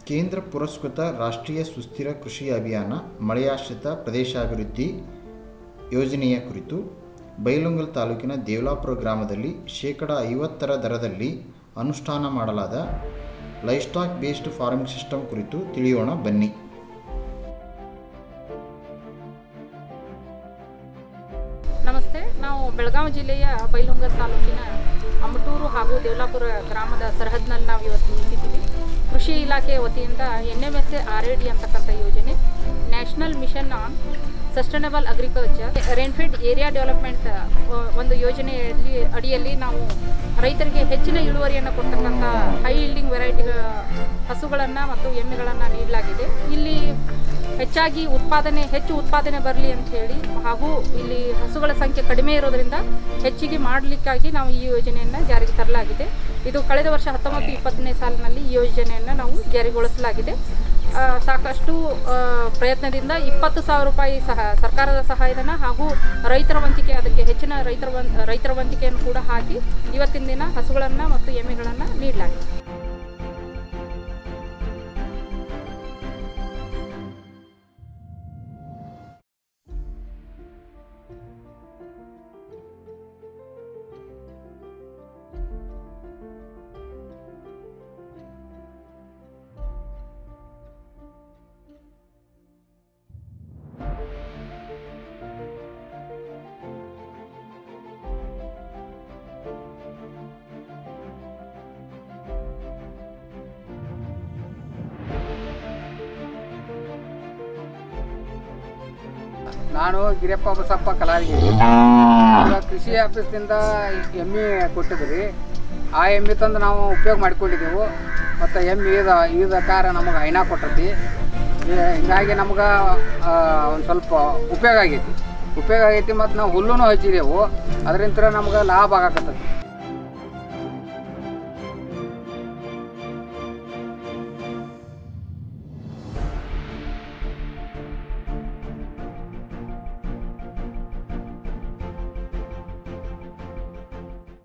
ಕೇಂದ್ರ ಪುರಸ್ಕೃತ ರಾಷ್ಟ್ರೀಯ ಸುಸ್ಥಿರ ಕೃಷಿ ಅಭಿಯಾನ ಮಳೆಯಾಶ್ರಿತ ಪ್ರದೇಶಾಭಿವೃದ್ಧಿ ಯೋಜನೆಯ ಕುರಿತು ಬೈಲೊಂಗಲ್ ತಾಲೂಕಿನ ದೇವಲಾಪುರ ಗ್ರಾಮದಲ್ಲಿ ಶೇಕಡ ಐವತ್ತರ ದರದಲ್ಲಿ ಅನುಷ್ಠಾನ ಮಾಡಲಾದ ಲೈಸ್ಟಾಕ್ ಬೇಸ್ಡ್ ಫಾರ್ಮಿಂಗ್ ಸಿಸ್ಟಮ್ ಕುರಿತು ತಿಳಿಯೋಣ ಬನ್ನಿ ನಮಸ್ತೆ ನಾವು ಬೆಳಗಾವಿ ಜಿಲ್ಲೆಯ ಬೈಲುಂಗಲ್ ತಾಲೂಕಿನ ಅಮಟೂರು ಹಾಗೂ ದೇವಲಾಪುರ ಗ್ರಾಮದ ಸರಹದ್ನಲ್ಲಿ ನಾವು ಇವತ್ತು ನಿಂತಿದ್ದೀವಿ ಕೃಷಿ ಇಲಾಖೆ ವತಿಯಿಂದ N M S A R A D ಅಂತಕ್ಕಂಥ ಯೋಜನೆ national mission on sustainable agriculture rainfed area development ಒಂದು ಯೋಜನೆಯಲ್ಲಿ ಅಡಿಯಲ್ಲಿ ನಾವು ರೈತರಿಗೆ ಹೆಚ್ಚಿನ ಇಳುವರಿಯನ್ನು ಕೊಡ್ತಕ್ಕಂಥ ಹೈ ಇಲ್ಡಿಂಗ್ ವೆರೈಟಿ ಹಸುಗಳನ್ನು ಮತ್ತು ಎಮ್ಮೆಗಳನ್ನು ನೀಡಲಾಗಿದೆ ಇಲ್ಲಿ ಹೆಚ್ಚಾಗಿ ಉತ್ಪಾದನೆ ಹೆಚ್ಚು ಉತ್ಪಾದನೆ ಬರಲಿ ಅಂತ ಹೇಳಿ ಹಾಗೂ ಇಲ್ಲಿ ಹಸುಗಳ ಸಂಖ್ಯೆ ಕಡಿಮೆ ಇರೋದ್ರಿಂದ ಹೆಚ್ಚಿಗೆ ಮಾಡಲಿಕ್ಕಾಗಿ ನಾವು ಈ ಯೋಜನೆಯನ್ನು ಜಾರಿಗೆ ತರಲಾಗಿದೆ ಇದು ಕಳೆದ ವರ್ಷ ಹತ್ತೊಂಬತ್ತು ಇಪ್ಪತ್ತನೇ ಸಾಲಿನಲ್ಲಿ ಈ ಯೋಜನೆಯನ್ನು ನಾವು ಜಾರಿಗೊಳಿಸಲಾಗಿದೆ ಆ, ಸಾಕಷ್ಟು ಆ, ಪ್ರಯತ್ನದಿಂದ ಇಪ್ಪತ್ತು ಸಾವಿರ ರೂಪಾಯಿ ಸಹ ಸರ್ಕಾರದ ಸಹಾಯಧನ ಹಾಗೂ ರೈತರ ವಂತಿಕೆ ಅದಕ್ಕೆ ಹೆಚ್ಚಿನ ರೈತರ वन ರೈತರ ವಂತಿಕೆಯನ್ನು ಕೂಡ ಹಾಕಿ ಇವತ್ತಿನ ದಿನ ಹಸುಗಳನ್ನು ಮತ್ತು ಎಮ್ಮೆಗಳನ್ನು ನೀಡಲಾಗಿದೆ ನಾನು ಗಿರಿಯಪ್ಪ ಬಸಪ್ಪ ಕಲಾವಿಗಿ ಈಗ ಕೃಷಿ ಆಫೀಸ್ದಿಂದ ಎಮ್ಮೆ ಕೊಟ್ಟಿದ್ರಿ ಆ ಎಮ್ಮೆ ತಂದು ನಾವು ಉಪಯೋಗ ಮಾಡ್ಕೊಂಡಿದ್ದೆವು ಮತ್ತು ಎಮ್ಮೆ ಈದ ಈದ ಕಾರ ನಮಗೆ ಹೈನಾ ಕೊಟ್ಟತಿ ಈ- ಹಿಂಗಾಗಿ ನಮ್ಗೆ ಒಂದು ಸ್ವಲ್ಪ ಉಪಯೋಗ ಆಗೈತಿ ಉಪಯೋಗ ಆಗೈತಿ ಮತ್ತು ನಾವು ಹುಲ್ಲೂ ಹಚ್ಚಿದೆವು ಅದರಿಂದ ನಮ್ಗೆ ಲಾಭ ಆಗಾಕತ್ತೈತಿ